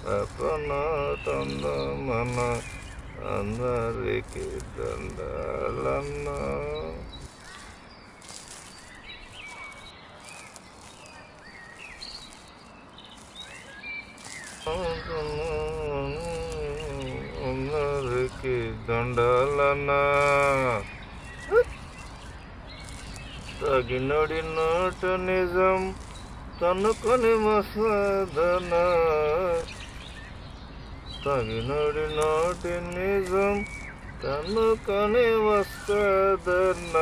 అపన తంద మన అందరికి దండాలన్న అందరికి దండాలన్నా తగినడి నోట నిజం తనుకొని మసదన తగినడి నోటి నిజం తనుకొని వస్తదన్న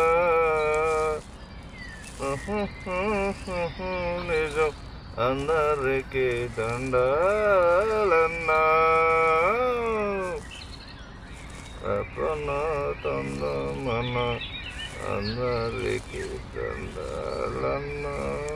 నిజం అందరికి దండాలన్నా అపన తంద మన అందరికి దండాలన్నా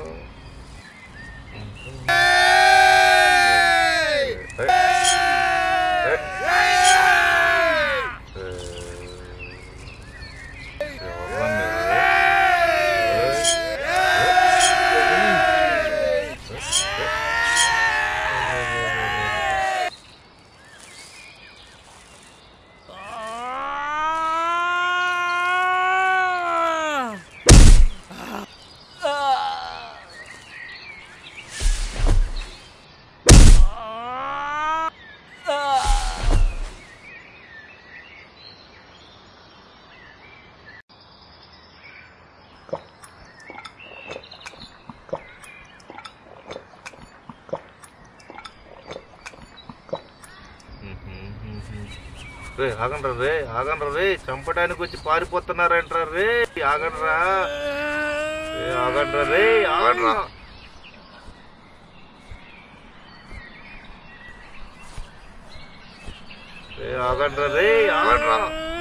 రే ఆగండ్రా రే ఆగండ్రా రే చంపడానికి వచ్చి పారిపోతున్నారంట్రా రే ఆగండ్రా రే ఆగండ్రా రే ఆగండ్రా రే ఆగండ్రా రే ఆగండ్రా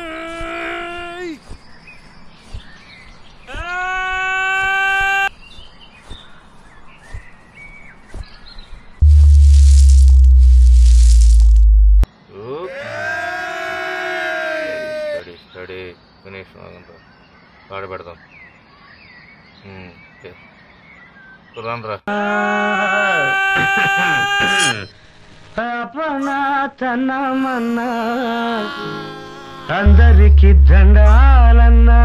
ఓ. స్టడీ స్టడీ ఫినిష్ ఆగండ్రా పాడ పెడదాం ఉమ్, ఓకే. రాన్రా తనమన్నా అందరికి దండాలన్నా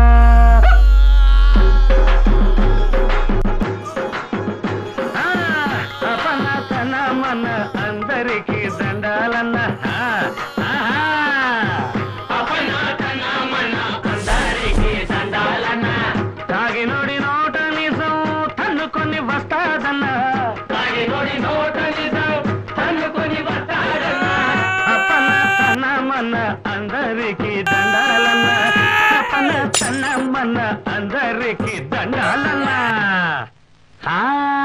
ఆ, అపన తనమన్న అందరికి దండాలన్నా ఆ, ఆహా. అపన తనమన్న అందరికి దండాలన్నా తాగినోడి నోట నిజం తన్నుకొని వస్తాదన్నా తాగినోడి నోట నిజం తన్నుకొని వస్తాదన్నా అపన తనమన్న అందరికి దండాలన్నా అపన తనమన్న అందరికి దండాలన్నా ఆ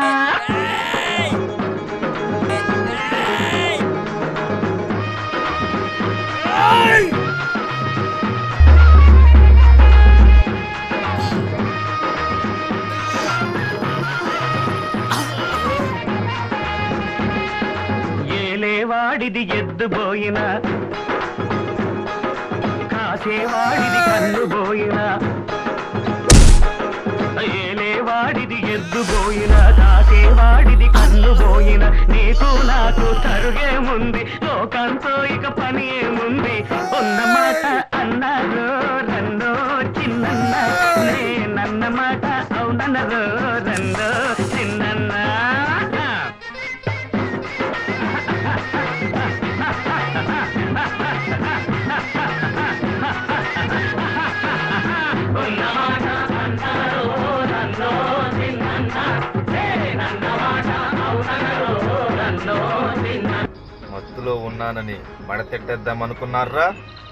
ఏలేవాడిది ఎద్దుబోయిన కాసేవాడిది కన్ను పోయిన ఏలేవాడిది ఎద్దుబోయిన కాసేవాడిది కన్ను పోయిన నీకు నాకు తరుగేముంది లోకంతో ఇక పని ఏముంది ఉన్న మాట అన్నారు రన్నో చిన్నన్న నేనన్న మాట అవునన్నారు రన్నో చిన్నన్న ఉన్నమాట అన్నారు నన్ను చిన్నన్న నేనన్న మాట అవునన్నారు నన్ను చిన్న మత్తులో ఉన్నానని మడతెట్టేద్దాం అనుకున్నారా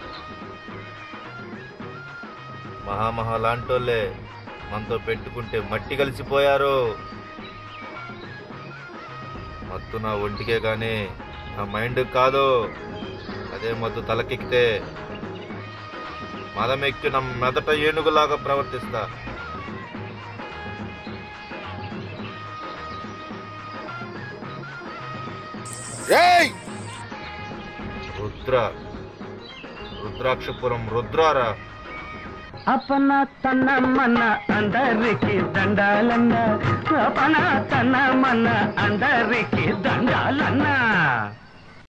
మహామహా లాంటోళ్ళే మనతో పెట్టుకుంటే మట్టి కలిసిపోయారు మత్తు నా ఒంటికే కానీ నా మైండ్ కాదు అదే మత్తు తలకెక్కితే మదమెక్కి నా మెదట ఏనుగులాగా ప్రవర్తిస్తా రుద్ర రుద్రాక్షపురం రుద్రారా అపన తన మన అందరికి దండాలన్న అపన తన మన అందరికి దండాలన్న